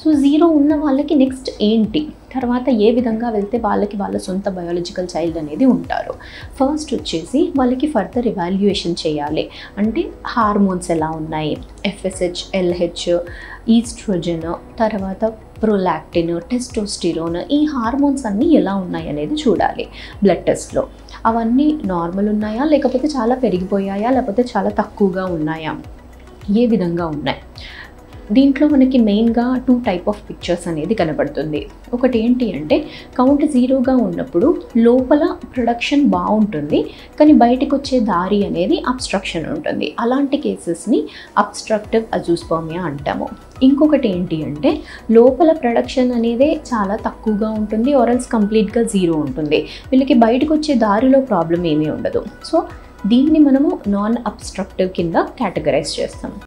so zero ఉన్న వాళ్ళకి next ఏంటి తర్వాత ఏ విధంగా వెళ్తే వాళ్ళకి వాళ్ళ సొంత బయాలజికల్ చైల్డ్ అనేది ఉంటారు ఫస్ట్ వచ్చేసి వాళ్ళకి ఫర్దర్ ఎవాల్యుయేషన్ చేయాలి అంటే హార్మోన్స్ ఎలా ఉన్నాయి ఎఫ్ఎస్హెచ్ ఎల్హెచ్ ఈస్ట్రోజన్ తర్వాత ప్రొలాక్టిన్ టెస్టోస్టిరోన్ ఈ హార్మోన్స్ అన్నీ ఎలా ఉన్నాయి అనేది చూడాలి బ్లడ్ టెస్ట్లో అవన్నీ నార్మల్ ఉన్నాయా లేకపోతే చాలా పెరిగిపోయాయా లేకపోతే చాలా తక్కువగా ఉన్నాయా ఏ విధంగా ఉన్నాయి దీంట్లో మనకి మెయిన్గా టూ టైప్ ఆఫ్ పిక్చర్స్ అనేది కనబడుతుంది ఒకటి ఏంటి అంటే కౌంట్ జీరోగా ఉన్నప్పుడు లోపల ప్రొడక్షన్ బాగుంటుంది కానీ బయటకు వచ్చే దారి అనేది అబ్స్ట్రక్షన్ ఉంటుంది అలాంటి కేసెస్ని అబ్స్ట్రక్టివ్ అజూస్పర్మియా అంటాము ఇంకొకటి ఏంటి అంటే లోపల ప్రొడక్షన్ అనేది చాలా తక్కువగా ఉంటుంది ఆరల్స్ కంప్లీట్గా జీరో ఉంటుంది వీళ్ళకి బయటకు వచ్చే దారిలో ప్రాబ్లం ఏమీ ఉండదు సో దీన్ని మనము నాన్ అబ్స్ట్రక్టివ్ కింద కేటగరైజ్ చేస్తాం